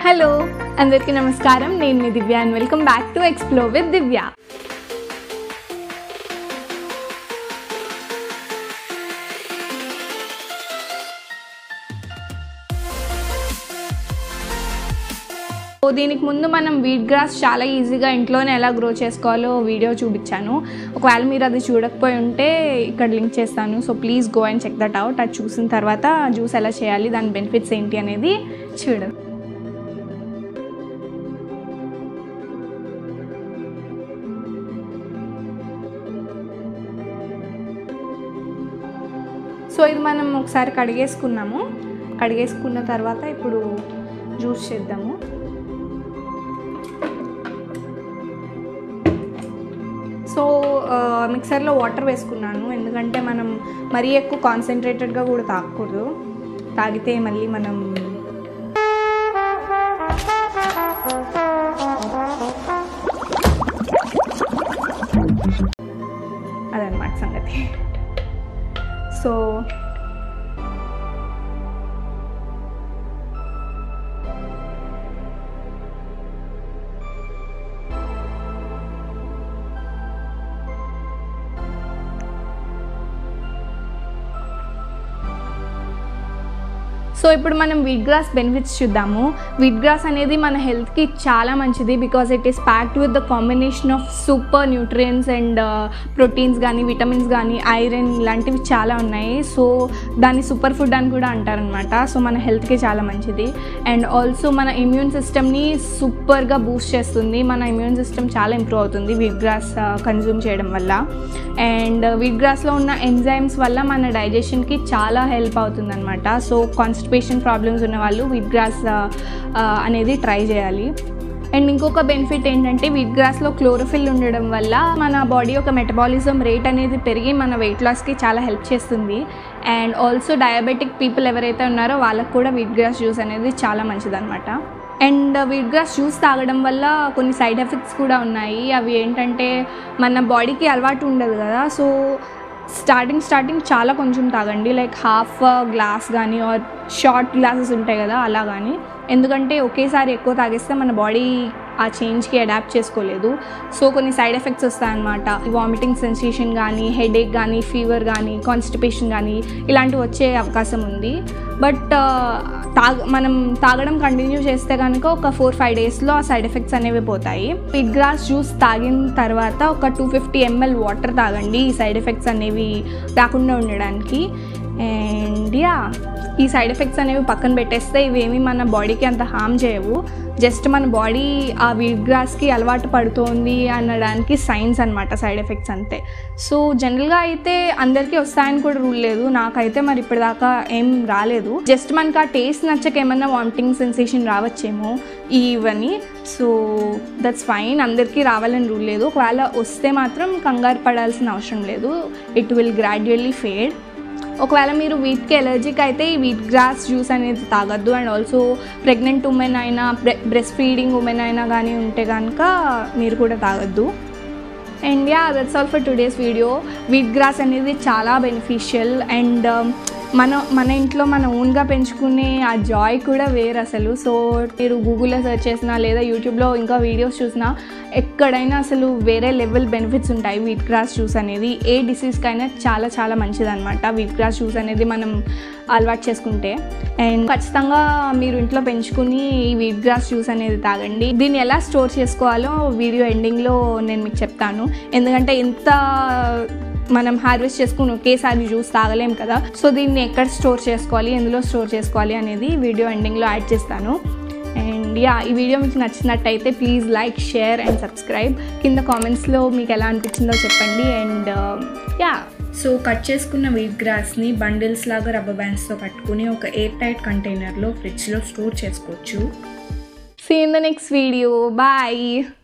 hello అందరికీ నమస్కారం నేను మీ Divya and welcome back to explore with Divya so దీనికి ముందు మనం వీట్ గ్రాస్ చాలా ఈజీగా ఇంట్లోనే ఎలా గ్రో చేసుకోవాలో వీడియో చూపించాను ఒకవేళ మీరు అది చూడకపోయి ఉంటే ఇక్కడ లింక్ చేస్తాను so please go and check that out అది చూసిన తర్వాత జ్యూస్ ఎలా చేయాలి దాని బెనిఫిట్స్ ఏంటి అనేది చూడండి సో ఇది మనం ఒకసారి కడిగేసుకున్నాము కడిగేసుకున్న తర్వాత ఇప్పుడు జ్యూస్ చేద్దాము సో మిక్సర్లో వాటర్ వేసుకున్నాను ఎందుకంటే మనం మరీ ఎక్కువ కాన్సన్ట్రేటెడ్గా కూడా తాగకూడదు తాగితే మళ్ళీ మనం అదనమాట సంగతి సో సో ఇప్పుడు మనం వీట్ గ్రాస్ బెనిఫిట్స్ చూద్దాము వీట్ గ్రాస్ అనేది మన హెల్త్కి చాలా మంచిది because it is packed with the combination of super nutrients and proteins కానీ విటమిన్స్ కానీ ఐరన్ ఇలాంటివి చాలా ఉన్నాయి సో దాన్ని సూపర్ ఫుడ్ అని కూడా అంటారనమాట సో మన హెల్త్కి చాలా మంచిది అండ్ ఆల్సో మన ఇమ్యూన్ సిస్టమ్ని సూపర్గా బూస్ట్ చేస్తుంది మన ఇమ్యూన్ సిస్టమ్ చాలా ఇంప్రూవ్ అవుతుంది వీట్ గ్రాస్ కన్జ్యూమ్ చేయడం వల్ల అండ్ వీట్ గ్రాస్లో ఉన్న ఎంజైమ్స్ వల్ల మన డైజెషన్కి చాలా హెల్ప్ అవుతుంది అనమాట సో కాన్స్టిపేషన్ ప్రాబ్లమ్స్ ఉన్న వాళ్ళు వీట్ గ్రాస్ అనేది ట్రై చేయాలి అండ్ ఇంకొక బెనిఫిట్ ఏంటంటే వీట్ గ్రాస్లో క్లోరోఫిల్ ఉండడం వల్ల మన బాడీ యొక్క మెటబాలిజం రేట్ అనేది పెరిగి మన వెయిట్ లాస్కి చాలా హెల్ప్ చేస్తుంది అండ్ ఆల్సో డయాబెటిక్ పీపుల్ ఎవరైతే ఉన్నారో వాళ్ళకు కూడా వీట్ గ్రాస్ జ్యూస్ అనేది చాలా మంచిదన్నమాట అండ్ వీట్ గ్రాస్ జ్యూస్ తాగడం వల్ల కొన్ని సైడ్ ఎఫెక్ట్స్ కూడా ఉన్నాయి అవి ఏంటంటే మన బాడీకి అలవాటు ఉండదు కదా సో స్టార్టింగ్ స్టార్టింగ్ చాలా కొంచెం తాగండి లైక్ హాఫ్ గ్లాస్ కానీ ఆర్ షార్ట్ గ్లాసెస్ ఉంటాయి కదా అలా కానీ ఎందుకంటే ఒకేసారి ఎక్కువ తాగేస్తే మన బాడీ ఆ చేంజ్కి అడాప్ట్ చేసుకోలేదు సో కొన్ని సైడ్ ఎఫెక్ట్స్ వస్తాయన్నమాట వామిటింగ్ సెన్సేషన్ కానీ హెడేక్ కానీ ఫీవర్ కానీ కాన్స్టిపేషన్ కానీ ఇలాంటివి వచ్చే అవకాశం ఉంది బట్ తాగ మనం తాగడం కంటిన్యూ చేస్తే కనుక ఒక ఫోర్ ఫైవ్ డేస్లో ఆ సైడ్ ఎఫెక్ట్స్ అనేవి పోతాయి వీట్ గ్రాస్ జ్యూస్ తాగిన తర్వాత ఒక టూ ఫిఫ్టీ ఎంఎల్ వాటర్ తాగండి ఈ సైడ్ ఎఫెక్ట్స్ అనేవి రాకుండా ఉండడానికి అండ్ యా ఈ సైడ్ ఎఫెక్ట్స్ అనేవి పక్కన పెట్టేస్తే ఇవేమి మన బాడీకి అంత హామ్ చేయవు జస్ట్ మన బాడీ ఆ వీట్ గ్రాస్కి అలవాటు పడుతోంది అనడానికి సైన్స్ అనమాట సైడ్ ఎఫెక్ట్స్ అంతే సో జనరల్గా అయితే అందరికీ వస్తాయని కూడా రూల్ లేదు నాకైతే మరి ఇప్పటిదాకా ఏం రాలేదు జస్ట్ మనకి ఆ టేస్ట్ నచ్చక ఏమన్నా వామిటింగ్ సెన్సేషన్ రావచ్చేమో ఇవన్నీ సో దట్స్ ఫైన్ అందరికీ రావాలని రూల్ లేదు ఒకవేళ వస్తే మాత్రం కంగారు పడాల్సిన అవసరం లేదు ఇట్ విల్ గ్రాడ్యువల్లీ ఫేడ్ ఒకవేళ మీరు వీట్కి ఎలర్జీకి అయితే ఈ వీట్ గ్రాస్ జ్యూస్ అనేది తాగొద్దు అండ్ ఆల్సో ప్రెగ్నెంట్ ఉమెన్ అయినా బ్రెస్ట్ ఫీడింగ్ ఉమెన్ అయినా కానీ ఉంటే కనుక మీరు కూడా తాగొద్దు and yeah that's all for today's video wheat grass అనేది చాలా బెనిఫిషియల్ అండ్ మన మన ఇంట్లో మన ఓన్గా పెంచుకునే ఆ జాయ్ కూడా వేరు అసలు సో మీరు గూగుల్లో సెర్చ్ చేసినా లేదా యూట్యూబ్లో ఇంకా వీడియోస్ చూసినా ఎక్కడైనా అసలు వేరే లెవెల్ బెనిఫిట్స్ ఉంటాయి వీట్ గ్రాస్ జ్యూస్ అనేది ఏ డిసీజ్కైనా చాలా చాలా మంచిదన్నమాట వీట్ గ్రాస్ జ్యూస్ అనేది మనం అలవాటు చేసుకుంటే అండ్ ఖచ్చితంగా మీరు ఇంట్లో పెంచుకుని ఈ వీట్ గ్రాస్ జ్యూస్ అనేది తాగండి దీన్ని ఎలా స్టోర్ చేసుకోవాలో వీడియో ఎండింగ్లో నేను మీకు చెప్తాను ఎందుకంటే ఇంత మనం హార్వెస్ట్ చేసుకుని ఒకేసారి జ్యూస్ తాగలేం కదా సో దీన్ని ఎక్కడ స్టోర్ చేసుకోవాలి ఎందులో స్టోర్ చేసుకోవాలి అనేది వీడియో ఎండింగ్లో యాడ్ చేస్తాను అండ్ యా ఈ వీడియో మీకు నచ్చినట్టయితే please like share and subscribe కింద కామెంట్స్లో మీకు ఎలా అనిపించిందో చెప్పండి అండ్ యా సో కట్ చేసుకున్న వీట్ గ్రాస్ని బండిల్స్ లాగా రబ్బర్ బ్యాండ్స్తో కట్టుకుని ఒక ఎయిర్ టైట్ కంటైనర్లో ఫ్రిడ్జ్లో స్టోర్ చేసుకోవచ్చు see in the next video bye